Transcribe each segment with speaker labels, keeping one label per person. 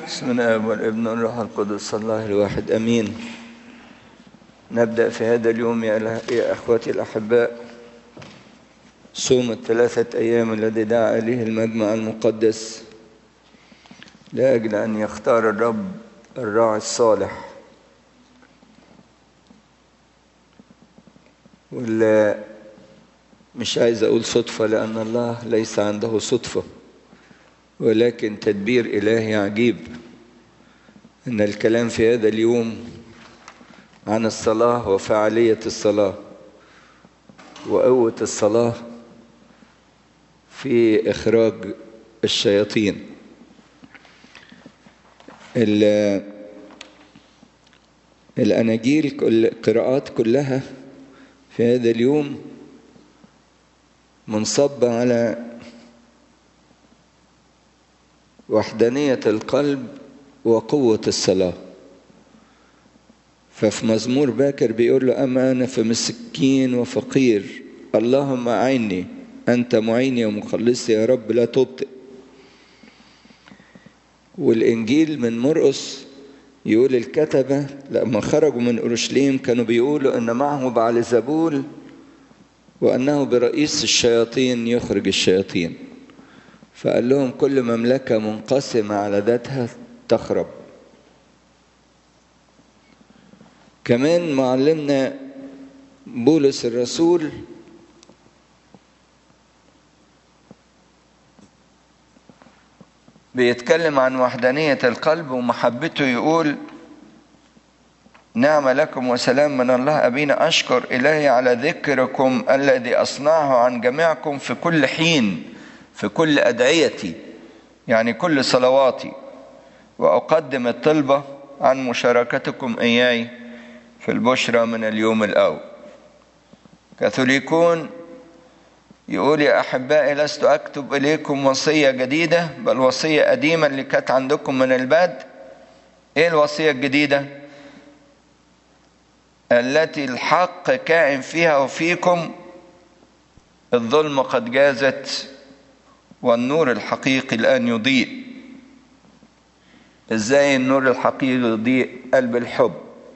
Speaker 1: بسم الله والابن والروح القدس الله الواحد امين نبدا في هذا اليوم يا يا اخوتي الاحباء صوم الثلاثه ايام الذي دعا اليه المجمع المقدس لاجل ان يختار الرب الراعي الصالح ولا مش عايز اقول صدفه لان الله ليس عنده صدفه ولكن تدبير إلهي عجيب إن الكلام في هذا اليوم عن الصلاة وفعالية الصلاة وقوة الصلاة في إخراج الشياطين الأناجيل كل القراءات كلها في هذا اليوم منصبة على وحدانية القلب وقوة الصلاة ففي مزمور باكر بيقول له أما أنا فمسكين وفقير اللهم أعيني أنت معيني ومخلصي يا رب لا تبطئ والإنجيل من مرقس يقول الكتبة لما خرجوا من أورشليم كانوا بيقولوا أن معه بعلزبول وأنه برئيس الشياطين يخرج الشياطين فقال لهم كل مملكة منقسمة على ذاتها تخرب كمان معلمنا بولس الرسول بيتكلم عن وحدانية القلب ومحبته يقول نعم لكم وسلام من الله أبينا أشكر إلهي على ذكركم الذي أصنعه عن جميعكم في كل حين في كل أدعيتي يعني كل صلواتي وأقدم الطلبة عن مشاركتكم إياي في البشرى من اليوم الأول كاثوليكون يقول يا أحبائي لست أكتب إليكم وصية جديدة بل وصية قديمة اللي كانت عندكم من البدء إيه الوصية الجديدة؟ التي الحق كائن فيها وفيكم الظلم قد جازت والنور الحقيقي الآن يضيء ازاي النور الحقيقي يضيء قلب الحب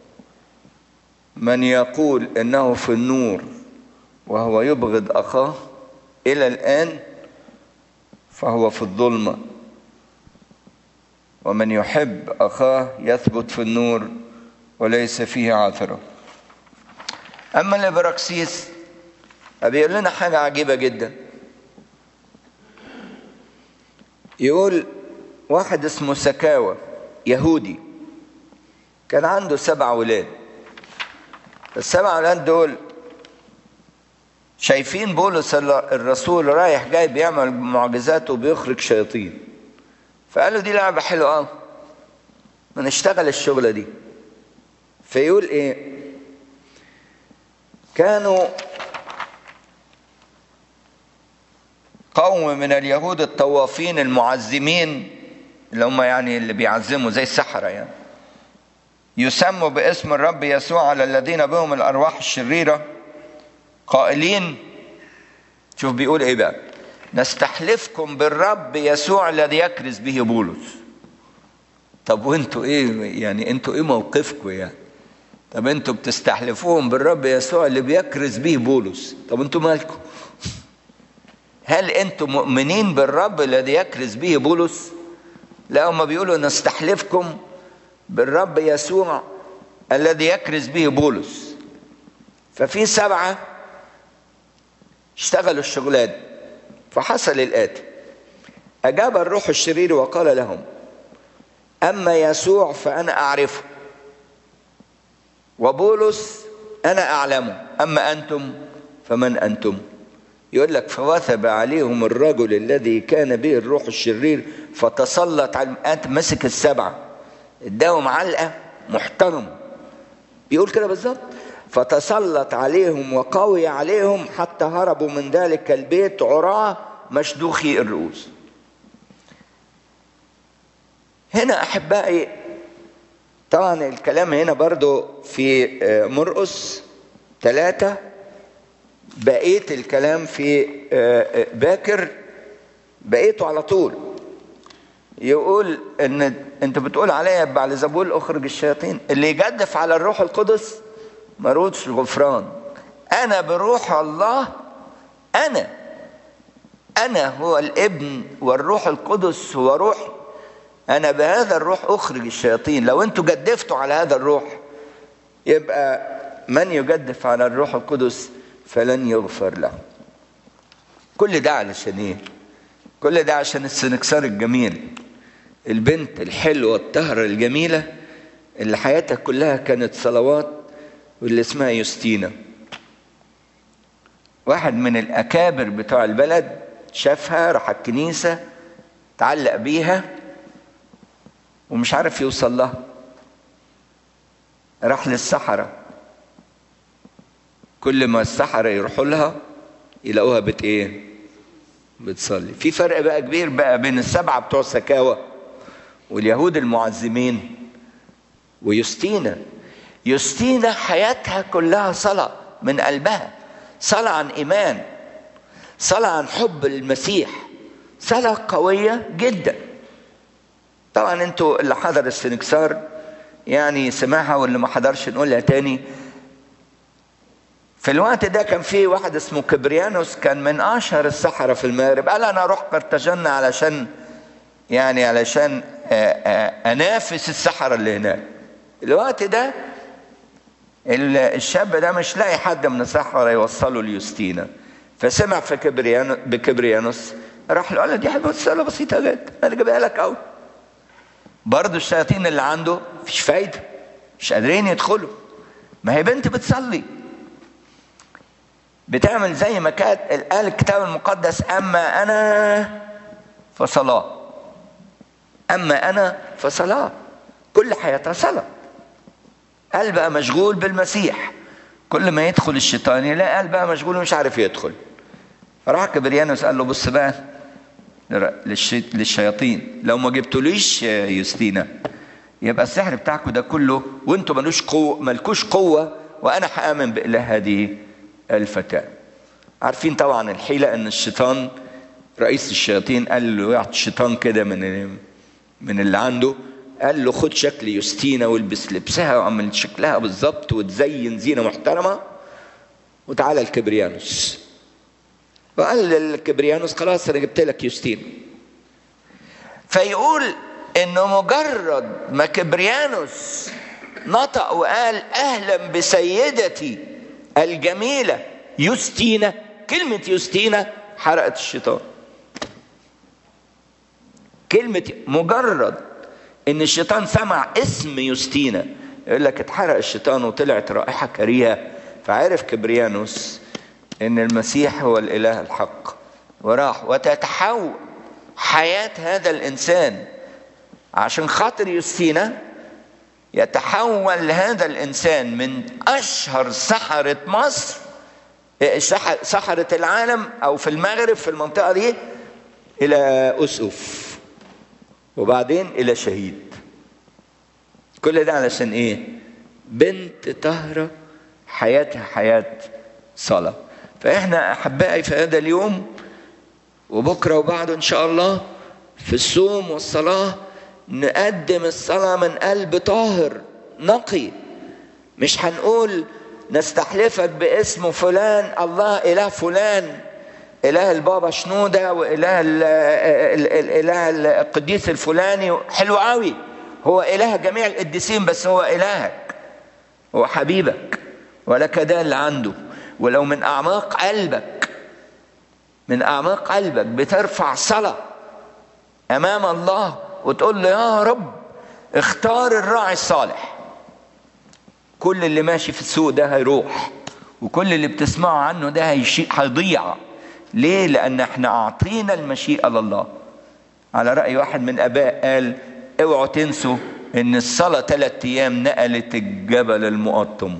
Speaker 1: من يقول انه في النور وهو يبغض اخاه الى الان فهو في الظلمه ومن يحب اخاه يثبت في النور وليس فيه عثره اما الابراكسيس بيقول لنا حاجه عجيبه جدا يقول واحد اسمه سكاوى يهودي كان عنده سبع ولاد السبع ولاد دول شايفين بولس الرسول رايح جاي بيعمل معجزات وبيخرج شياطين فقالوا دي لعبة حلوة اه ما نشتغل الشغلة دي فيقول ايه كانوا قوم من اليهود الطوافين المعزمين اللي هم يعني اللي بيعزموا زي السحرة يعني يسموا باسم الرب يسوع على الذين بهم الأرواح الشريرة قائلين شوف بيقول ايه بقى نستحلفكم بالرب يسوع الذي يكرز به بولس طب وانتوا ايه يعني انتوا ايه موقفكم يعني طب انتوا بتستحلفوهم بالرب يسوع اللي بيكرز به بولس طب انتوا مالكم هل انتم مؤمنين بالرب الذي يكرز به بولس لا هم بيقولوا نستحلفكم بالرب يسوع الذي يكرز به بولس ففي سبعة اشتغلوا الشغلان فحصل الآتي أجاب الروح الشرير وقال لهم أما يسوع فأنا أعرفه وبولس أنا أعلمه أما أنتم فمن أنتم يقول لك فوثب عليهم الرجل الذي كان به الروح الشرير فتسلط على مسك السبعه اداهم علقه محترم يقول كده بالظبط فتسلط عليهم وقوي عليهم حتى هربوا من ذلك البيت عراه مشدوخي الرؤوس هنا احبائي طبعا الكلام هنا برضو في مرقس ثلاثة بقية الكلام في باكر بقيته على طول يقول ان انت بتقول عليا بعد زبول اخرج الشياطين اللي يجدف على الروح القدس ملوش غفران انا بروح الله انا انا هو الابن والروح القدس هو روحي انا بهذا الروح اخرج الشياطين لو انتوا جدفتوا على هذا الروح يبقى من يجدف على الروح القدس فلن يغفر له كل ده علشان ايه كل ده عشان السنكسار الجميل البنت الحلوة الطهرة الجميلة اللي حياتها كلها كانت صلوات واللي اسمها يوستينا واحد من الأكابر بتوع البلد شافها راح الكنيسة تعلق بيها ومش عارف يوصل لها راح للصحراء كل ما الصحراء يروحوا لها يلاقوها بت ايه بتصلي في فرق بقى كبير بقى بين السبعه بتوع سكاوى واليهود المعزمين ويوستينا يوستينا حياتها كلها صلاة من قلبها صلاة عن إيمان صلاة عن حب المسيح صلاة قوية جدا طبعا انتوا اللي حضر السنكسار يعني سمعها واللي ما حضرش نقولها تاني في الوقت ده كان في واحد اسمه كبريانوس كان من اشهر السحرة في المغرب قال انا اروح قرطاجنة علشان يعني علشان انافس السحرة اللي هناك الوقت ده الشاب ده مش لاقي حد من السحرة يوصله ليوستينا فسمع في كبريانوس بكبريانوس راح له قال له دي حاجه مسألة بسيطة جدا انا جايبها لك اهو برضه الشياطين اللي عنده مفيش فايدة مش قادرين يدخلوا ما هي بنت بتصلي بتعمل زي ما كانت قال الكتاب المقدس اما انا فصلاه اما انا فصلاه كل حياتها صلاه قلبها مشغول بالمسيح كل ما يدخل الشيطان يلاقي قلبها مشغول ومش عارف يدخل فراح كبريانوس قال له بص بقى للشياطين لو ما جبتوليش يوستينا يبقى السحر بتاعكم ده كله وانتوا ملوش قوه ملكوش قوه وانا هامن باله هذه الفتاه عارفين طبعا الحيله ان الشيطان رئيس الشياطين قال له يعطي الشيطان كده من من اللي عنده قال له خد شكل يوستينا والبس لبسها واعمل شكلها بالظبط وتزين زينه محترمه وتعالى الكبريانوس وقال للكبريانوس خلاص انا جبت لك يوستينا فيقول انه مجرد ما كبريانوس نطق وقال اهلا بسيدتي الجميله يوستينا كلمه يوستينا حرقت الشيطان كلمه مجرد ان الشيطان سمع اسم يوستينا يقول لك اتحرق الشيطان وطلعت رائحه كريهه فعرف كبريانوس ان المسيح هو الاله الحق وراح وتتحول حياه هذا الانسان عشان خاطر يوستينا يتحول هذا الانسان من اشهر سحره مصر سحره العالم او في المغرب في المنطقه دي الى اسقف وبعدين الى شهيد كل ده علشان ايه بنت طاهره حياتها حياه صلاه فاحنا احبائي في هذا اليوم وبكره وبعده ان شاء الله في الصوم والصلاه نقدم الصلاه من قلب طاهر نقي مش هنقول نستحلفك باسم فلان الله اله فلان اله البابا شنوده واله الاله القديس الفلاني حلو قوي هو اله جميع القديسين بس هو الهك هو حبيبك ولك ده اللي عنده ولو من اعماق قلبك من اعماق قلبك بترفع صلاه امام الله وتقول له يا رب اختار الراعي الصالح كل اللي ماشي في السوق ده هيروح وكل اللي بتسمعوا عنه ده هيضيع ليه لان احنا اعطينا المشيئه لله على راي واحد من الاباء قال اوعوا تنسوا ان الصلاه ثلاث ايام نقلت الجبل المقطم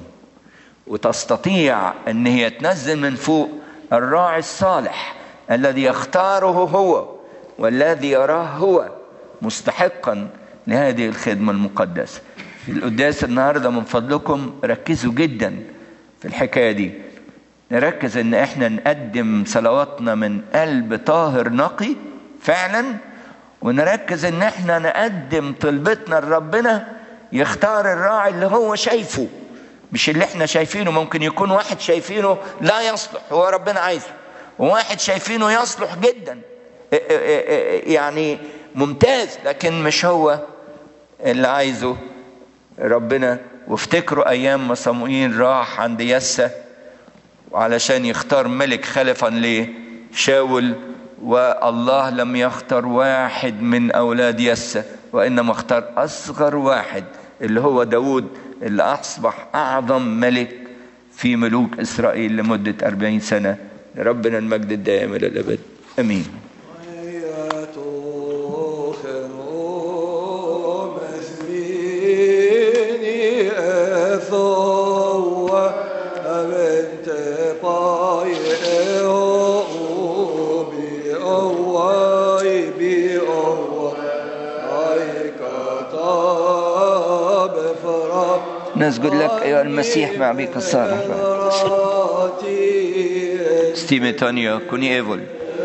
Speaker 1: وتستطيع ان هي تنزل من فوق الراعي الصالح الذي يختاره هو والذي يراه هو مستحقا لهذه الخدمه المقدسه في القداس النهارده من فضلكم ركزوا جدا في الحكايه دي نركز ان احنا نقدم صلواتنا من قلب طاهر نقي فعلا ونركز ان احنا نقدم طلبتنا لربنا يختار الراعي اللي هو شايفه مش اللي احنا شايفينه ممكن يكون واحد شايفينه لا يصلح هو ربنا عايزه وواحد شايفينه يصلح جدا يعني ممتاز لكن مش هو اللي عايزه ربنا وافتكروا ايام ما صموئيل راح عند يسة علشان يختار ملك خلفا لشاول والله لم يختار واحد من اولاد يسة وانما اختار اصغر واحد اللي هو داود اللي اصبح اعظم ملك في ملوك اسرائيل لمدة أربعين سنة لربنا المجد الدائم الى الابد امين نسجد لك أيها المسيح مع بك الصالح ستيمتانيا كوني ايفول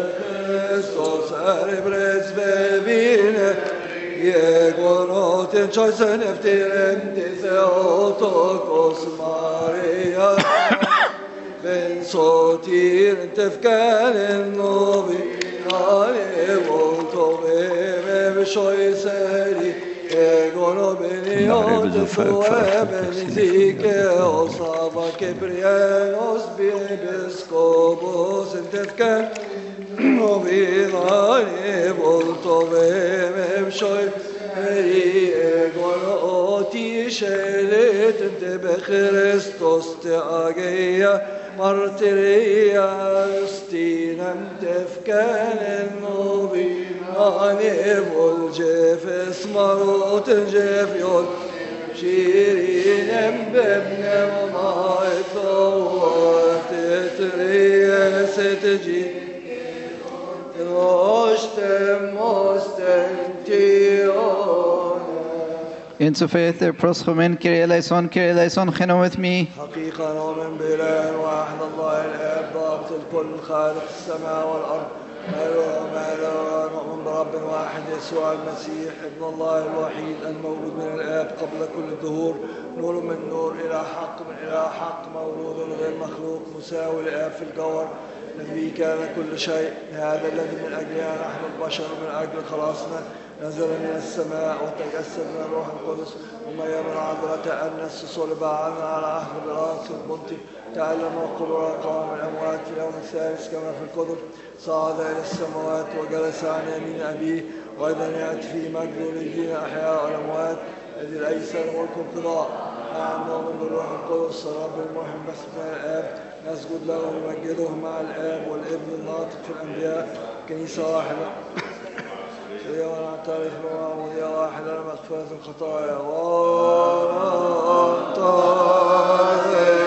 Speaker 2: Yegonotin choisen eftirem Theotokos Maria Ben sotir tefkalen novi Ale volto beve shoiseri Egono beniotis benizike Osava kebrienos Biebiskobos tefkalen Novidane volto beve shoiseri Egono ti shelet te Christos te ageia martiria stinam tefkan النوبي عنيب الجيف اسمرت الجيف يول شيرين بابن وما ثوات تريا ستجي روشتم مستنتيون
Speaker 3: In så feter proschomen Kyrie eleison, Kyrie eleison, cheno with me.
Speaker 2: حقيقة نؤمن بإله واحد الله الآب ضابط الكل خالق السماء والأرض ما له نؤمن برب واحد يسوع المسيح ابن الله الوحيد المولود من الآب قبل كل الدهور نور من نور إلى حق من إلى حق مولود غير مخلوق مساوي لآب في الجوهر الذي كان كل شيء هذا الذي من أجلنا نحن البشر من أجل خلاصنا نزل من السماء وتجسد من الروح القدس ومريم العذراء تأنس صلب عنا على عهد براس البنطي تعلم وقبر قام من الأموات في اليوم الثالث كما في الكتب صعد إلى السماوات وجلس عن يمين أبيه وأيضا يأتي في مجد للدين أحياء والأموات الذي الأيسر ملك القضاء نعم نؤمن بالروح القدس الرب المحب بس من الآب نسجد له ونمجده مع الآب والابن الناطق في الأنبياء كنيسة واحدة هي ونعترف بمعمودية واحدة لمغفرة الخطايا وننتظر